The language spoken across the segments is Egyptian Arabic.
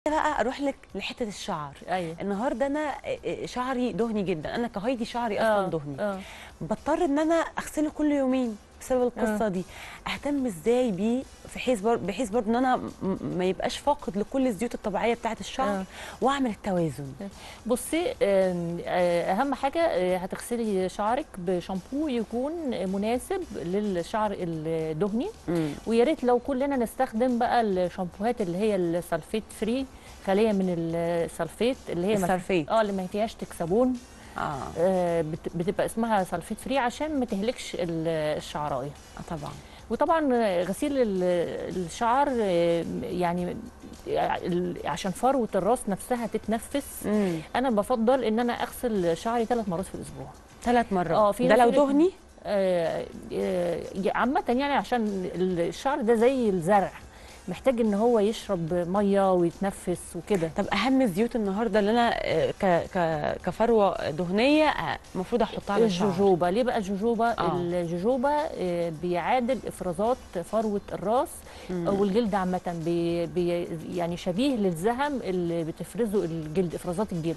بقى اروح لك لحته الشعر ايوه النهارده انا شعري دهني جدا انا كهايدي شعري اصلا دهني اه بضطر ان انا اغسله كل يومين بسبب القصه دي اهتم ازاي بيه بحيث بر... بحيث برضه ان انا م- ما يبقاش فاقد لكل الزيوت الطبيعيه بتاعه الشعر آه. واعمل التوازن بصي آم، آه، اهم حاجه آه، هتغسلي شعرك بشامبو يكون مناسب للشعر الدهني مم. ويا ريت لو كلنا نستخدم بقى الشامبوهات اللي هي السلفيت فري خاليه من السلفيت اللي هي ما- السلفيت. اه اللي ما فيهاش تكسبون اه آه، بت- بتبقى اسمها سلفيت فري عشان ما تهلكش ال- الشعرايه آه طبعا وطبعا غسيل ال- الشعر آه، يعني ال- عشان فروه الراس نفسها تتنفس امم انا بفضل ان انا اغسل شعري ثلاث مرات في الاسبوع ثلاث مرات آه، في ده ناس لو يقولك- دهني آه، آه، عامه يعني عشان الشعر ده زي الزرع محتاج ان هو يشرب ميه ويتنفس وكده طب اهم الزيوت النهارده اللي انا آه، ك... ك... كفروه دهنيه آه، المفروض احطها على الشعر الجوجوبا ليه بقى الجوجوبا آه. الجوجوبا آه، بيعادل افرازات فروه الراس مم. او الجلد عامه بي بي يعني شبيه للزهم اللي بتفرزه الجلد افرازات الجلد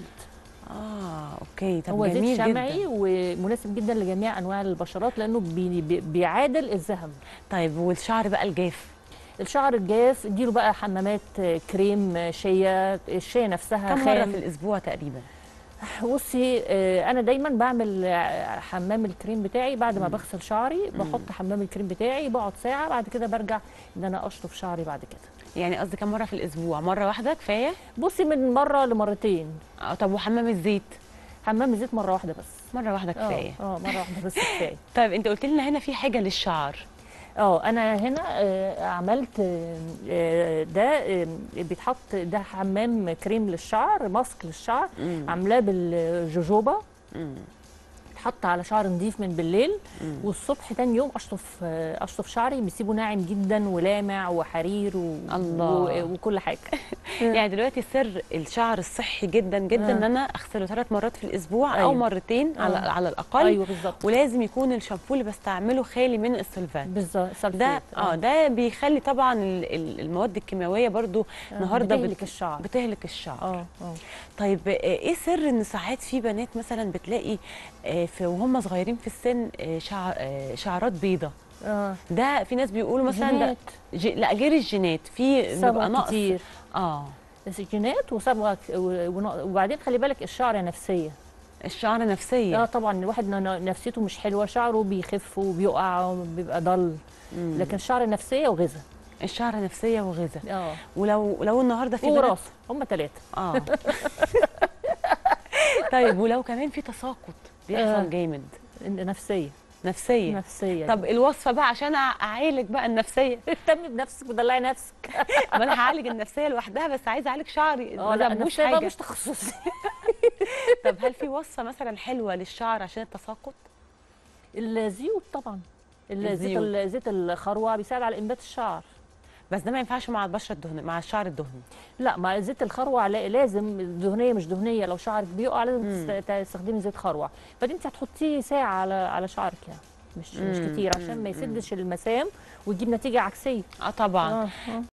اه اوكي طب هو زيت جميل شمعي جدا ومناسب جدا لجميع انواع البشرات لانه بي بي بيعادل الزهم طيب والشعر بقى الجاف الشعر الجاف اديله بقى حمامات آه، كريم آه، شيا الشيا نفسها كم مره خام في الاسبوع تقريبا بصي آه، انا دايما بعمل آه، حمام الكريم بتاعي بعد ما بغسل شعري بحط حمام الكريم بتاعي بقعد ساعه بعد كده برجع ان انا اشطف شعري بعد كده يعني قصدي كم مره في الاسبوع مره واحده كفايه بصي من مره لمرتين آه طب وحمام الزيت حمام الزيت مره واحده بس مره واحده اه كفايه اه مره واحده بس كفايه طيب انت قلت لنا هنا في حاجه للشعر اه انا هنا آه، عملت آه، آه، ده آه، بيتحط ده حمام كريم للشعر ماسك للشعر مم. عاملاه بالجوجوبا مم. اتحط على شعر نظيف من بالليل مم. والصبح تاني يوم اشطف آه، اشطف شعري بيسيبه ناعم جدا ولامع وحرير و... الله. و... وكل حاجه يعني دلوقتي سر الشعر الصحي جدا جدا آه. ان انا اغسله ثلاث مرات في الاسبوع او أيوة. مرتين على آه. على الاقل ايوه بالظبط ولازم يكون الشامبو اللي بستعمله خالي من السلفات بالظبط سلفيت ده اه ده بيخلي طبعا ال- ال- المواد الكيماويه برضو النهارده بتهلك الشعر بتهلك الشعر اه اه طيب آه، ايه سر ان ساعات في بنات مثلا بتلاقي آه، في وهم صغيرين في السن آه، شعر آه، شعرات بيضة اه ده في ناس بيقولوا مثلا ده جينات. ج... لا غير الجينات في بيبقى صبغ نقص كتير اه بس جينات وصبغه ك- و- ون- وبعدين خلي بالك الشعر نفسيه الشعر نفسيه اه طبعا الواحد ن- نفسيته مش حلوه شعره بيخف وبيقع وبيبقى ضل مم. لكن الشعر نفسيه وغذاء الشعر نفسيه وغذاء اه ولو لو النهارده في بنات ووراثه هم ثلاثه اه طيب ولو كمان في تساقط بيحصل آه. جامد نفسيه نفسيه نفسيه طب الوصفه بقى عشان أع- اعالج بقى النفسيه اهتمي بنفسك ودلعي نفسك ما انا هعالج النفسيه لوحدها بس عايزه اعالج شعري اه ما لا ذنبوش النفسيه بقى حاجه مش تخصصي طب هل في وصفه مثلا حلوه للشعر عشان التساقط الزيوت طبعا ال- زيت الزيوت. ال- زيت الخروع بيساعد على انبات الشعر بس ده ما ينفعش مع البشره الدهن مع الشعر الدهني لا مع زيت الخروع لا- لازم دهنيه مش دهنيه لو شعرك بيقع لازم مم. تست- تستخدمي زيت خروع بعدين انت هتحطيه ساعه على على شعرك يعني مش مش مم. كتير عشان مم. ما يسدش المسام ويجيب نتيجه عكسيه اه طبعا اه اه